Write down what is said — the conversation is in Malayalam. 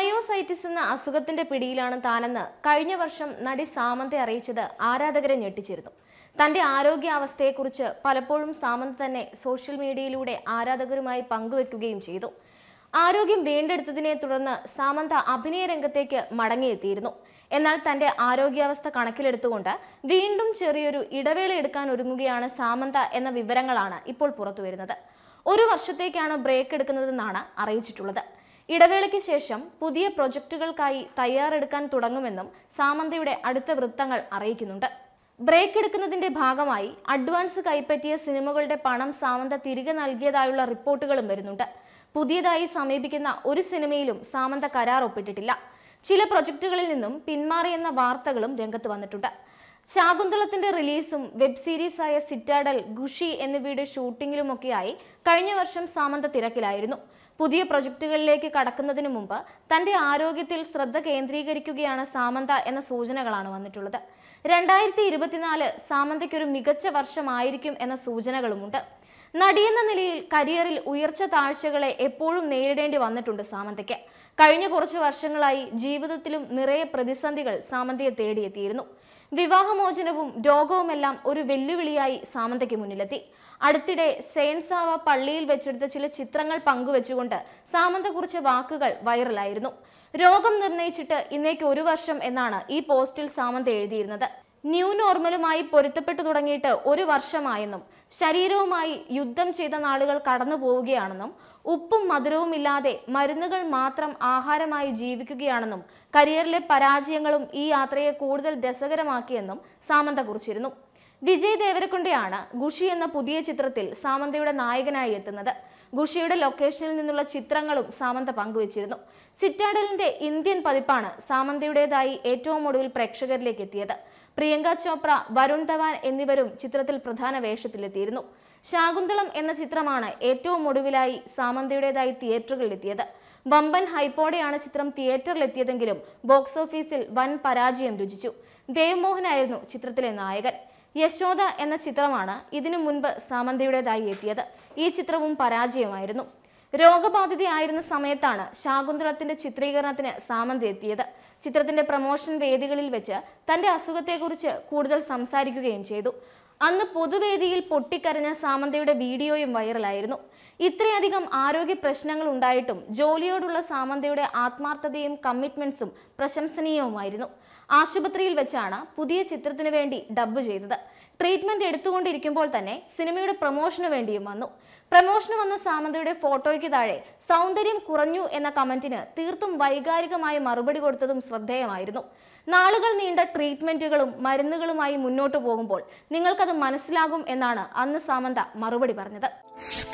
മയോസൈറ്റിസ് എന്ന അസുഖത്തിന്റെ പിടിയിലാണ് താനെന്ന് കഴിഞ്ഞ വർഷം നടി സാമന്ത അറിയിച്ചത് ആരാധകരെ ഞെട്ടിച്ചിരുന്നു തന്റെ ആരോഗ്യാവസ്ഥയെക്കുറിച്ച് പലപ്പോഴും സാമന്ത തന്നെ സോഷ്യൽ മീഡിയയിലൂടെ ആരാധകരുമായി പങ്കുവെക്കുകയും ചെയ്തു ആരോഗ്യം വീണ്ടെടുത്തതിനെ തുടർന്ന് സാമന്ത അഭിനയ രംഗത്തേക്ക് മടങ്ങിയെത്തിയിരുന്നു എന്നാൽ തന്റെ ആരോഗ്യാവസ്ഥ കണക്കിലെടുത്തുകൊണ്ട് വീണ്ടും ചെറിയൊരു ഇടവേള എടുക്കാൻ ഒരുങ്ങുകയാണ് സാമന്ത എന്ന വിവരങ്ങളാണ് ഇപ്പോൾ പുറത്തുവരുന്നത് ഒരു വർഷത്തേക്കാണ് ബ്രേക്ക് എടുക്കുന്നതെന്നാണ് അറിയിച്ചിട്ടുള്ളത് ഇടവേളയ്ക്ക് ശേഷം പുതിയ പ്രൊജക്ടുകൾക്കായി തയ്യാറെടുക്കാൻ തുടങ്ങുമെന്നും സാമന്തയുടെ അടുത്ത വൃത്തങ്ങൾ അറിയിക്കുന്നുണ്ട് ബ്രേക്ക് എടുക്കുന്നതിന്റെ ഭാഗമായി അഡ്വാൻസ് കൈപ്പറ്റിയ സിനിമകളുടെ പണം സാമന്ത തിരികെ നൽകിയതായുള്ള റിപ്പോർട്ടുകളും വരുന്നുണ്ട് പുതിയതായി സമീപിക്കുന്ന ഒരു സിനിമയിലും സാമന്ത കരാർ ഒപ്പിട്ടിട്ടില്ല ചില പ്രൊജക്ടുകളിൽ നിന്നും പിന്മാറിയെന്ന വാർത്തകളും രംഗത്ത് വന്നിട്ടുണ്ട് ശാകുന്തളത്തിന്റെ റിലീസും വെബ് സീരീസായ സിറ്റാഡൽ ഖുഷി എന്നിവയുടെ ഷൂട്ടിങ്ങിലുമൊക്കെയായി കഴിഞ്ഞ വർഷം സാമന്ത തിരക്കിലായിരുന്നു പുതിയ പ്രൊജക്ടുകളിലേക്ക് കടക്കുന്നതിന് മുമ്പ് തന്റെ ആരോഗ്യത്തിൽ ശ്രദ്ധ കേന്ദ്രീകരിക്കുകയാണ് സാമന്ത എന്ന സൂചനകളാണ് വന്നിട്ടുള്ളത് രണ്ടായിരത്തി ഇരുപത്തിനാല് സാമന്തയ്ക്കൊരു മികച്ച വർഷമായിരിക്കും എന്ന സൂചനകളുമുണ്ട് നടിയെന്ന നിലയിൽ കരിയറിൽ ഉയർച്ച താഴ്ചകളെ എപ്പോഴും നേരിടേണ്ടി വന്നിട്ടുണ്ട് സാമന്തയ്ക്ക് കഴിഞ്ഞ കുറച്ചു വർഷങ്ങളായി ജീവിതത്തിലും നിറയെ പ്രതിസന്ധികൾ സാമന്തയെ തേടിയെത്തിയിരുന്നു വിവാഹമോചനവും രോഗവുമെല്ലാം ഒരു വെല്ലുവിളിയായി സാമന്തയ്ക്ക് മുന്നിലെത്തി അടുത്തിടെ സെയിൻസാവ പള്ളിയിൽ വെച്ചെടുത്ത ചില ചിത്രങ്ങൾ പങ്കുവെച്ചുകൊണ്ട് സാമന്ത കുറിച്ച വാക്കുകൾ വൈറലായിരുന്നു രോഗം നിർണയിച്ചിട്ട് ഇന്നേക്ക് ഒരു വർഷം എന്നാണ് ഈ പോസ്റ്റിൽ സാമന്ത എഴുതിയിരുന്നത് ന്യൂ നോർമലുമായി പൊരുത്തപ്പെട്ടു തുടങ്ങിയിട്ട് ഒരു വർഷമായെന്നും ശരീരവുമായി യുദ്ധം ചെയ്ത നാളുകൾ കടന്നു പോവുകയാണെന്നും ഉപ്പും മധുരവും ഇല്ലാതെ മരുന്നുകൾ മാത്രം ആഹാരമായി ജീവിക്കുകയാണെന്നും കരിയറിലെ പരാജയങ്ങളും ഈ യാത്രയെ കൂടുതൽ രസകരമാക്കിയെന്നും സാമന്ത കുറിച്ചിരുന്നു വിജയ് ദേവരക്കൊണ്ടയാണ് ഗുഷി എന്ന പുതിയ ചിത്രത്തിൽ സാമന്തയുടെ നായകനായി എത്തുന്നത് ഗുഷിയുടെ ലൊക്കേഷനിൽ നിന്നുള്ള ചിത്രങ്ങളും സാമന്ത പങ്കുവച്ചിരുന്നു സിറ്റാഡലിന്റെ ഇന്ത്യൻ പതിപ്പാണ് സാമന്തയുടേതായി ഏറ്റവും ഒടുവിൽ പ്രേക്ഷകരിലേക്ക് എത്തിയത് പ്രിയങ്ക ചോപ്ര വരുൺ ധവാൻ എന്നിവരും ചിത്രത്തിൽ പ്രധാന വേഷത്തിലെത്തിയിരുന്നു ശാകുന്തളം എന്ന ചിത്രമാണ് ഏറ്റവും ഒടുവിലായി സാമന്തയുടേതായി തിയേറ്ററുകളിലെത്തിയത് വമ്പൻ ഹൈപ്പോടെയാണ് ചിത്രം തിയേറ്ററിലെത്തിയതെങ്കിലും ബോക്സ് ഓഫീസിൽ വൻ പരാജയം രുചിച്ചു ദേവ് മോഹനായിരുന്നു ചിത്രത്തിലെ നായകൻ യശോദ എന്ന ചിത്രമാണ് ഇതിനു മുൻപ് സാമന്തയുടേതായി എത്തിയത് ഈ ചിത്രവും പരാജയമായിരുന്നു രോഗബാധിതയായിരുന്ന സമയത്താണ് ശാകുന്തളത്തിന്റെ ചിത്രീകരണത്തിന് സാമന്ത എത്തിയത് ചിത്രത്തിന്റെ പ്രമോഷൻ വേദികളിൽ വെച്ച് തന്റെ അസുഖത്തെക്കുറിച്ച് കൂടുതൽ സംസാരിക്കുകയും ചെയ്തു അന്ന് പൊതുവേദിയിൽ പൊട്ടിക്കരഞ്ഞ സാമന്തയുടെ വീഡിയോയും വൈറലായിരുന്നു ഇത്രയധികം ആരോഗ്യ പ്രശ്നങ്ങൾ ഉണ്ടായിട്ടും ജോലിയോടുള്ള സാമന്തയുടെ ആത്മാർത്ഥതയും കമ്മിറ്റ്മെന്റ്സും പ്രശംസനീയവുമായിരുന്നു ആശുപത്രിയിൽ വെച്ചാണ് പുതിയ ചിത്രത്തിന് വേണ്ടി ഡബ്ബ് ചെയ്തത് ട്രീറ്റ്മെന്റ് എടുത്തുകൊണ്ടിരിക്കുമ്പോൾ തന്നെ സിനിമയുടെ പ്രൊമോഷന് വേണ്ടിയും വന്നു പ്രമോഷന് വന്ന സാമന്തയുടെ ഫോട്ടോയ്ക്ക് താഴെ സൗന്ദര്യം കുറഞ്ഞു എന്ന കമന്റിന് തീർത്തും വൈകാരികമായ മറുപടി കൊടുത്തതും ശ്രദ്ധേയമായിരുന്നു നാളുകൾ നീണ്ട ട്രീറ്റ്മെന്റുകളും മരുന്നുകളുമായി മുന്നോട്ടു പോകുമ്പോൾ നിങ്ങൾക്കത് മനസ്സിലാകും എന്നാണ് അന്ന് സാമന്ത മറുപടി പറഞ്ഞത്